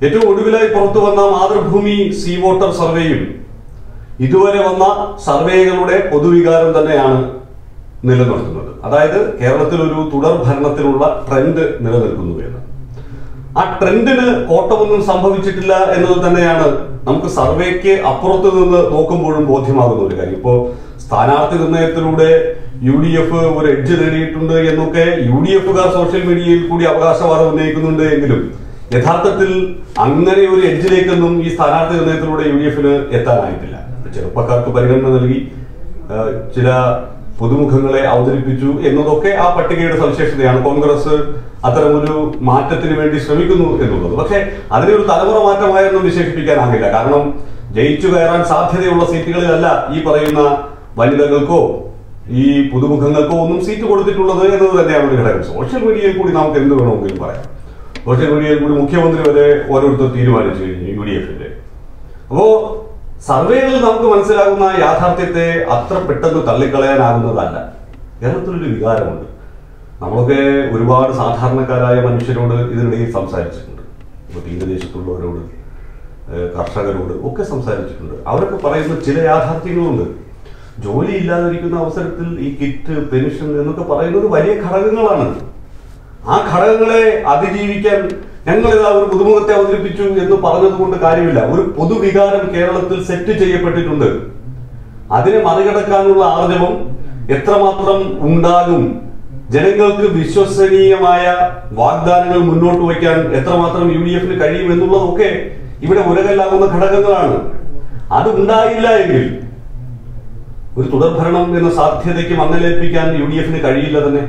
ഏറ്റവും ഒടുവിലായി പുറത്തു വന്ന മാതൃഭൂമി സീ വോട്ടർ സർവേയും ഇതുവരെ വന്ന സർവേകളുടെ പൊതുവികാരം തന്നെയാണ് നിലനിർത്തുന്നത് അതായത് കേരളത്തിൽ ഒരു തുടർ ഭരണത്തിനുള്ള ട്രെൻഡ് നിലനിൽക്കുന്നു എന്ന് ആ ട്രെൻഡിന് കോട്ടമൊന്നും സംഭവിച്ചിട്ടില്ല എന്നത് തന്നെയാണ് നമുക്ക് സർവേക്ക് അപ്പുറത്ത് നിന്ന് നോക്കുമ്പോഴും ബോധ്യമാകുന്ന ഒരു കാര്യം ഇപ്പോ സ്ഥാനാർത്ഥി നിർണയത്തിലൂടെ യു ഡി എഫ് ഒരു എഡ്ജ് നേടിയിട്ടുണ്ട് എന്നൊക്കെ യു ഡി എഫുകാർ സോഷ്യൽ മീഡിയയിൽ കൂടി അവകാശവാദം ഉന്നയിക്കുന്നുണ്ട് എങ്കിലും യഥാർത്ഥത്തിൽ അങ്ങനെ ഒരു എഡ്ജിലേക്കൊന്നും ഈ സ്ഥാനാർത്ഥി നിർണയത്തിലൂടെ യു ഡി എഫിന് എത്താനായിട്ടില്ല ചെറുപ്പക്കാർക്ക് പരിഗണന നൽകി ആ, ചില പുതുമുഖങ്ങളെ അവതരിപ്പിച്ചു എന്നതൊക്കെ ആ പട്ടികയുടെ സവിശേഷതയാണ് കോൺഗ്രസ് അത്തരമൊരു മാറ്റത്തിന് വേണ്ടി ശ്രമിക്കുന്നു എന്നുള്ളത് പക്ഷേ അതിനെ ഒരു തലമുറ മാറ്റമായൊന്നും വിശേഷിപ്പിക്കാനാകില്ല കാരണം ജയിച്ചു കയറാൻ സാധ്യതയുള്ള സീറ്റുകളിലല്ല ഈ പറയുന്ന വനിതകൾക്കോ ഈ പുതുമുഖങ്ങൾക്കോ ഒന്നും സീറ്റ് കൊടുത്തിട്ടുള്ളത് എന്നത് തന്നെയാണ് ഒരു ഘടകം സോഷ്യൽ മീഡിയയിൽ കൂടി നമുക്ക് എന്ത് വേണമെങ്കിലും പറയാം സോഷ്യൽ മീഡിയയിൽ കൂടി മുഖ്യമന്ത്രി വരെ ഓരോരുത്തർ തീരുമാനിച്ചു കഴിഞ്ഞു യു ഡി എഫിന്റെ അപ്പോ സർവേകളിൽ നമുക്ക് മനസ്സിലാകുന്ന യാഥാർത്ഥ്യത്തെ അത്ര പെട്ടെന്ന് തള്ളിക്കളയാനാകുന്നതല്ല കേരളത്തിലൊരു വികാരമുണ്ട് നമ്മളൊക്കെ ഒരുപാട് സാധാരണക്കാരായ മനുഷ്യരോട് ഇതിനിടയിൽ സംസാരിച്ചിട്ടുണ്ട് ഇപ്പോൾ തീരദേശത്തുള്ളവരോട് ഏഹ് കർഷകരോട് ഒക്കെ സംസാരിച്ചിട്ടുണ്ട് അവരൊക്കെ പറയുന്ന ചില യാഥാർത്ഥ്യങ്ങളുണ്ട് ജോലി ഇല്ലാതിരിക്കുന്ന അവസരത്തിൽ ഈ കിറ്റ് പെൻഷൻ എന്നൊക്കെ പറയുന്നത് വലിയ ഘടകങ്ങളാണ് ആ ഘടകങ്ങളെ അതിജീവിക്കാൻ ഞങ്ങൾ ഇതാ ഒരു പുതുമുഖത്തെ അവതരിപ്പിച്ചു എന്ന് പറഞ്ഞതുകൊണ്ട് കാര്യമില്ല ഒരു പൊതുവികാരം കേരളത്തിൽ സെറ്റ് ചെയ്യപ്പെട്ടിട്ടുണ്ട് അതിനെ മറികടക്കാനുള്ള ആർജവം എത്രമാത്രം ഉണ്ടാകും ജനങ്ങൾക്ക് വിശ്വസനീയമായ വാഗ്ദാനങ്ങൾ മുന്നോട്ട് വയ്ക്കാൻ എത്രമാത്രം യു ഡി എഫിന് കഴിയും എന്നുള്ളതൊക്കെ ഇവിടെ ഉലകല്ലാകുന്ന ഘടകങ്ങളാണ് അത് ഉണ്ടായില്ല എങ്കിൽ ഒരു തുടർഭരണം എന്ന സാധ്യതയ്ക്ക് മങ്ങലേൽപ്പിക്കാൻ യു ഡി എഫിന് കഴിയില്ല തന്നെ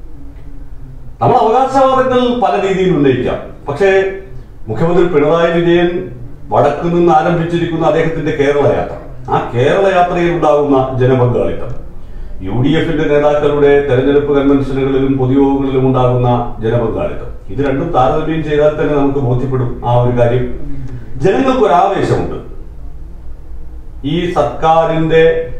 നമ്മൾ അവകാശവാദങ്ങൾ പല രീതിയിൽ ഉന്നയിക്കാം പക്ഷേ മുഖ്യമന്ത്രി പിണറായി വിജയൻ വടക്കു നിന്ന് ആരംഭിച്ചിരിക്കുന്ന അദ്ദേഹത്തിന്റെ കേരള യാത്ര ആ കേരള യാത്രയിൽ ഉണ്ടാകുന്ന ജനപങ്കാളിത്തം യു ഡി എഫിന്റെ നേതാക്കളുടെ തെരഞ്ഞെടുപ്പ് കൺവെൻഷനുകളിലും പൊതുയോഗങ്ങളിലും ഉണ്ടാകുന്ന ജനപങ്കാളിത്തം ഇത് രണ്ടും താരതമ്യം ചെയ്താൽ തന്നെ നമുക്ക് ബോധ്യപ്പെടും ആ ഒരു കാര്യം ജനങ്ങൾക്ക് ഒരു ആവേശമുണ്ട് ഈ സർക്കാരിന്റെ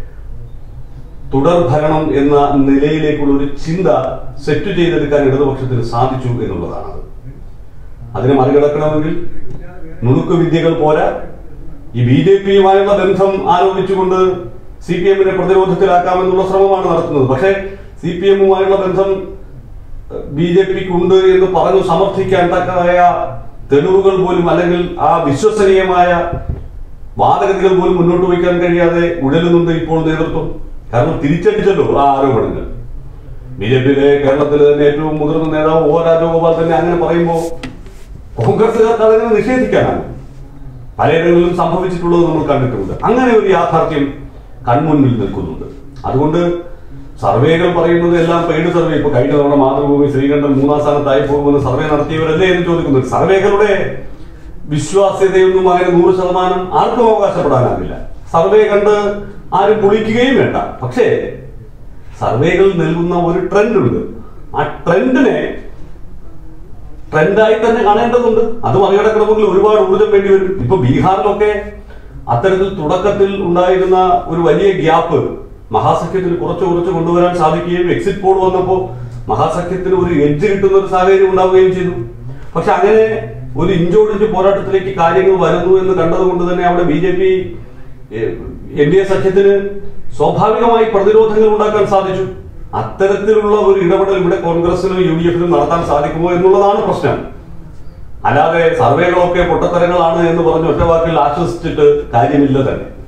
തുടർഭരണം എന്ന നിലയിലേക്കുള്ള ഒരു ചിന്ത സെറ്റ് ചെയ്തെടുക്കാൻ ഇടതുപക്ഷത്തിന് സാധിച്ചു എന്നുള്ളതാണ് അതിനെ മറികടക്കണമെങ്കിൽ നുണുക്ക് വിദ്യകൾ പോരാ ഈ ബി ജെ പിയുമായുള്ള ബന്ധം ആരോപിച്ചുകൊണ്ട് സി പി എമ്മിനെ പ്രതിരോധത്തിലാക്കാമെന്നുള്ള ശ്രമമാണ് നടത്തുന്നത് പക്ഷേ സി പി എമ്മുമായുള്ള ബന്ധം ബി ജെ പിക്ക് ഉണ്ട് എന്ന് പറഞ്ഞു സമർത്ഥിക്കാൻ തക്കതായ തെളിവുകൾ പോലും അല്ലെങ്കിൽ ആ വിശ്വസനീയമായ വാദഗതികൾ പോലും മുന്നോട്ട് വയ്ക്കാൻ കഴിയാതെ ഉഴലുന്നുണ്ട് ഇപ്പോൾ നേതൃത്വം കാരണം തിരിച്ചടിച്ചല്ലോ ആ ആരോപണങ്ങൾ ബി ജെ പിയിലെ കേരളത്തിലെ തന്നെ ഏറ്റവും മുതിർന്ന നേതാവ് ഒ രാജഗോപാൽ തന്നെ അങ്ങനെ പറയുമ്പോൾ കോൺഗ്രസുകാർക്ക് അതിനെ നിഷേധിക്കാനാണ് പലയിടങ്ങളിലും സംഭവിച്ചിട്ടുള്ളത് നമ്മൾ കണ്ടിട്ടുണ്ട് അങ്ങനെ ഒരു യാഥാർത്ഥ്യം കൺമുന്നിൽ നിൽക്കുന്നുണ്ട് അതുകൊണ്ട് സർവേകൾ പറയുന്നത് എല്ലാം പെയ്ഡ് സർവേ ഇപ്പൊ കഴിഞ്ഞ തവണ മാതൃഭൂമി ശ്രീകണ്ഠൻ മൂന്നാം സ്ഥാനത്തായി പോകുമെന്ന് സർവേ നടത്തിയവരല്ലേ എന്ന് ചോദിക്കുന്നത് സർവേകളുടെ വിശ്വാസ്യതയൊന്നും അങ്ങനെ നൂറ് ശതമാനം ആർക്കും അവകാശപ്പെടാനാകില്ല സർവേ കണ്ട് ആരും പൊളിക്കുകയും വേണ്ട പക്ഷേ സർവേകൾ നൽകുന്ന ഒരു ട്രെൻഡ് ഉണ്ട് ആ ട്രെൻഡിനെ ട്രെൻഡായി തന്നെ കാണേണ്ടതുണ്ട് അത് മറികടക്കണമെങ്കിൽ ഒരുപാട് ഊർജം വേണ്ടി വരും ഇപ്പൊ ബീഹാറിലൊക്കെ അത്തരത്തിൽ തുടക്കത്തിൽ ഉണ്ടായിരുന്ന ഒരു വലിയ ഗ്യാപ്പ് മഹാസഖ്യത്തിന് കുറച്ച് കുറച്ച് കൊണ്ടുവരാൻ സാധിക്കുകയും എക്സിറ്റ് പോൾ വന്നപ്പോൾ മഹാസഖ്യത്തിന് ഒരു എഡ്ജ് കിട്ടുന്ന ഒരു സാഹചര്യം ഉണ്ടാവുകയും ചെയ്തു പക്ഷെ അങ്ങനെ ഒരു ഇഞ്ചോടിഞ്ച് പോരാട്ടത്തിലേക്ക് കാര്യങ്ങൾ വരുന്നു എന്ന് കണ്ടതുകൊണ്ട് തന്നെ അവിടെ B J P N D A സഖ്യത്തിന് സ്വാഭാവികമായി പ്രതിരോധങ്ങൾ ഉണ്ടാക്കാൻ സാധിച്ചു അത്തരത്തിലുള്ള ഒരു ഇടപെടൽ ഇവിടെ കോൺഗ്രസിനും യു ഡി എഫിനും നടത്താൻ സാധിക്കുമോ എന്നുള്ളതാണ് പ്രശ്നം അല്ലാതെ സർവേകളൊക്കെ പൊട്ടത്തരങ്ങളാണ് എന്ന് പറഞ്ഞ് ഒറ്റ വാക്കിൽ ആശ്വസിച്ചിട്ട് കാര്യമില്ല തന്നെ